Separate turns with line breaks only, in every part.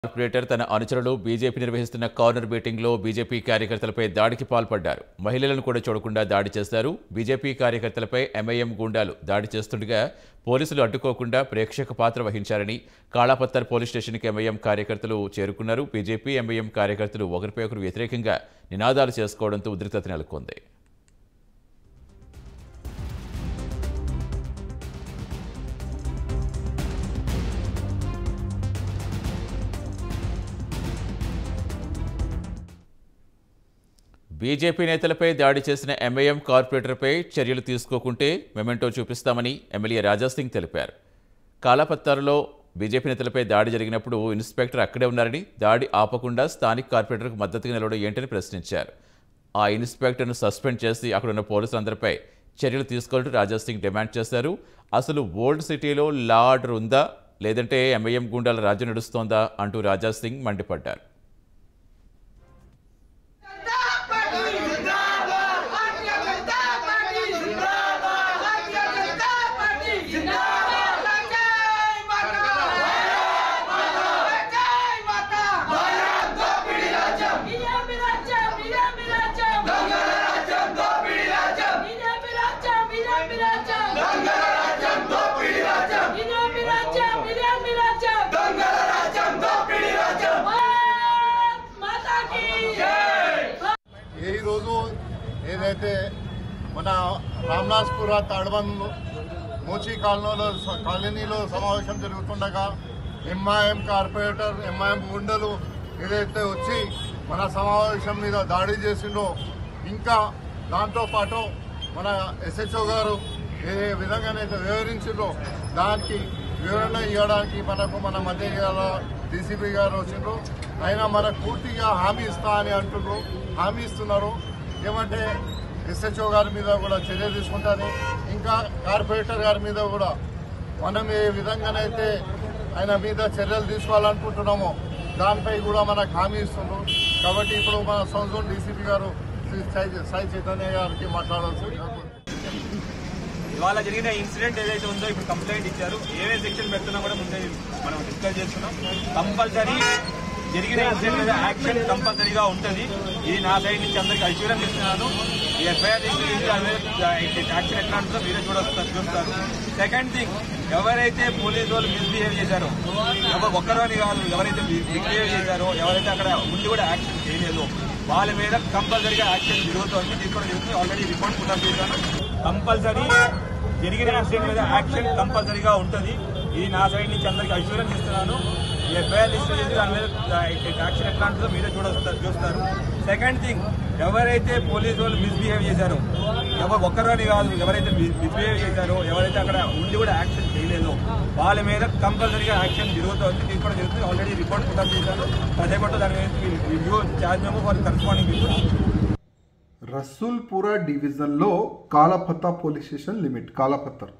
corporator తన అనుచరులు BJP నిర్వహిస్తున్న కార్నర్ మీటింగ్లో బీజేపీ కార్యకర్తలపై దాడికి పాల్పడ్డారు మహిళలను కూడా చూడకుండా దాడి చేశారు బీజేపీ కార్యకర్తలపై ఎంఐఎం గూండాలు దాడి చేస్తుండగా పోలీసులు అడ్డుకోకుండా ప్రేక్షక పాత్ర వహించారని కాళాపత్తర్ పోలీస్ స్టేషన్కి ఎంఐఎం కార్యకర్తలు చేరుకున్నారు బీజేపీ ఎంఐఎం కార్యకర్తలు ఒకరిపై ఒకరు వ్యతిరేకంగా నినాదాలు చేసుకోవడంతో ఉద్రిక్తత నెలకొంది బీజేపీ నేతలపై దాడి చేసిన ఎంఐఎం కార్పొరేటర్పై చర్యలు తీసుకోకుంటే మెమెంటో చూపిస్తామని ఎమ్మెల్యే రాజాసింగ్ తెలిపారు కాలాపత్తారులో బీజేపీ నేతలపై దాడి జరిగినప్పుడు ఇన్స్పెక్టర్ అక్కడే ఉన్నారని దాడి ఆపకుండా స్థానిక కార్పొరేటర్కు మద్దతుగా నిలవడం ఏంటని ప్రశ్నించారు ఆ ఇన్స్పెక్టర్ను సస్పెండ్ చేసి అక్కడున్న పోలీసులందరిపై చర్యలు తీసుకోవాలంటూ రాజాసింగ్ డిమాండ్ చేశారు అసలు ఓల్డ్ సిటీలో లా ఆర్డర్ ఉందా లేదంటే ఎంఐఎం గుండాల రాజ్యం నడుస్తోందా అంటూ రాజాసింగ్ మండిపడ్డారు
ఈ రోజు ఏదైతే మన రామ్నాథ్పుర తాడ్బంద్ మోచి కాలనీలో కాలనీలో సమావేశం జరుగుతుండగా ఎంఐఎం కార్పొరేటర్ ఎంఐఎం గుండెలు ఏదైతే వచ్చి మన సమావేశం మీద దాడి చేసిండో ఇంకా దాంతో పాటు మన ఎస్హెచ్ఓ గారు ఏ విధంగానైతే వివరించిండ్రో దానికి వివరణ ఇవ్వడానికి మనకు మన మధ్య డీసీపీ గారు వచ్చిండ్రు అయినా మనకు పూర్తిగా హామీ ఇస్తా అని అంటున్నారు హామీ ఇస్తున్నారు ఏమంటే ఎస్హెచ్ఓ గారి మీద కూడా చర్య తీసుకుంటాను ఇంకా కార్పొరేటర్ గారి మీద కూడా మనం ఏ విధంగానైతే ఆయన మీద చర్యలు తీసుకోవాలనుకుంటున్నామో దానిపై కూడా మనకు హామీ ఇస్తున్నారు కాబట్టి ఇప్పుడు మన సంవత్సరం డీసీపీ గారు శ్రీ సాయి సాయి చైతన్య గారికి మాట్లాడాల్సి
ఇవాళ జరిగిన ఇన్సిడెంట్ ఏదైతే ఉందో ఇప్పుడు కంప్లైంట్ ఇచ్చారు ఏవే సెక్షన్ పెడుతున్నా కూడా ముందే మనం డిస్కస్ చేస్తున్నాం కంపల్సరీ జరిగిన ఇన్సిడెంట్ మీద యాక్షన్ కంపల్సరీగా ఉంటుంది ఇది నా సైడ్ నుంచి అందరికి అష్యూరెన్స్ ఇస్తున్నాను ఈ ఎఫ్ఐఆర్ యాక్షన్ ఎట్లా ఉంటుందో మీరే చూడొస్తారు చూస్తారు సెకండ్ థింగ్ ఎవరైతే పోలీసు వాళ్ళు మిస్బిహేవ్ చేశారో ఎవరు ఒక్కరు అని కాదు ఎవరైతే మిస్బిహేవ్ చేశారో ఎవరైతే అక్కడ ఉండి కూడా యాక్షన్ చేయలేదో వాళ్ళ మీద కంపల్సరీగా యాక్షన్ జరుగుతుంది తీసుకోవడం జరుగుతుంది ఆల్రెడీ రిపోర్ట్ పుట్టాను చేశాను కంపల్సరీ జరిగిన ఇన్సిడెంట్ మీద యాక్షన్ కంపల్సరీగా ఉంటుంది ఇది నా సైడ్ నుంచి అందరికి అష్యూరెన్స్ ఇస్తున్నాను ఈ ఎఫ్ఐఆర్ లిస్ట్ చేసి దాని మీద యాక్షన్ ఎట్లా ఉంటుందో మీరే చూడొస్తారు చూస్తారు సెకండ్ థింగ్ ఎవరైతే పోలీసు వాళ్ళు మిస్బిహేవ్ చేశారో ఎవరు ఒక్కరు అని కాదు ఎవరైతే మిస్బిహేవ్ చేశారో ఎవరైతే అక్కడ ఉండి కూడా యాక్షన్ చేయలేదో వాళ్ళ మీద కంపల్సరీగా యాక్షన్ జరుగుతుంది తీసుకోవడం జరుగుతుంది ఆల్రెడీ రిపోర్ట్ పుట్టాను చేశాను ప్రజాపట్టు దాని మీద రివ్యూ ఛార్జ్ మేము ఫర్ కరస్పాండింగ్ పీపుల్
రసూల్పుర డివిజన్లో Kalapathar police station limit Kalapathar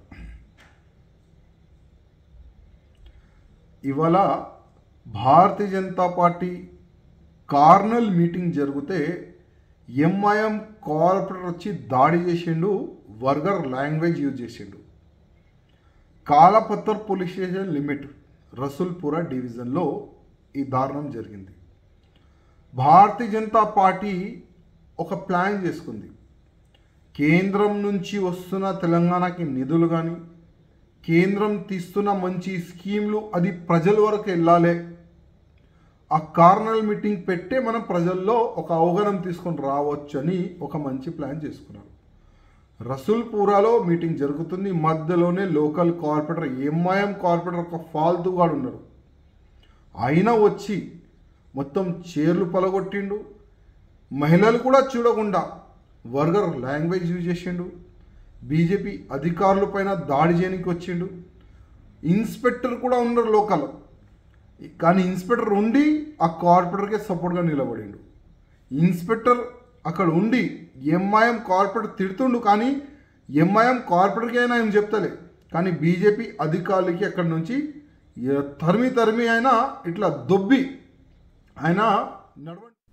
ఇవాళ భారతీయ జనతా పార్టీ కార్నల్ మీటింగ్ జరిగితే ఎంఐఎం కార్పొరేటర్ వచ్చి దాడి చేసిండు వర్గర్ లాంగ్వేజ్ యూజ్ చేసిండు Kalapathar police station limit Rasoolpura డివిజన్లో ఈ దారుణం జరిగింది భారతీయ జనతా పార్టీ ఒక ప్లాన్ చేసుకుంది కేంద్రం నుంచి వస్తున్న తెలంగాణకి నిధులు కానీ కేంద్రం తీస్తున్న మంచి స్కీమ్లు అది ప్రజల వరకు వెళ్ళాలి ఆ కార్నల్ మీటింగ్ పెట్టే మనం ప్రజల్లో ఒక అవగాహన తీసుకొని రావచ్చు అని ఒక మంచి ప్లాన్ చేసుకున్నారు రసూల్పురాలో మీటింగ్ జరుగుతుంది మధ్యలోనే లోకల్ కార్పొరేటర్ ఎంఐఎం కార్పొరేటర్ ఒక ఫాల్తుగాడు ఉన్నారు అయినా వచ్చి మొత్తం చీరలు పలగొట్టిండు మహిళలు కూడా చూడకుండా వర్గర్ లాంగ్వేజ్ యూజ్ చేసిండు బీజేపీ అధికారుల పైన దాడి చేయడానికి వచ్చిండు ఇన్స్పెక్టర్ కూడా ఉన్నారు లోకల్ కానీ ఇన్స్పెక్టర్ ఉండి ఆ కార్పొరేటర్కే సపోర్ట్గా నిలబడిండు ఇన్స్పెక్టర్ అక్కడ ఉండి ఎంఐఎం కార్పొరేటర్ తిడుతుండు కానీ ఎంఐఎం కార్పొరేటర్కి అయినా ఏం చెప్తలే కానీ బీజేపీ అధికారులకి అక్కడ నుంచి తరిమి తరిమి ఆయన ఇట్లా దొబ్బి ఆయన నడవ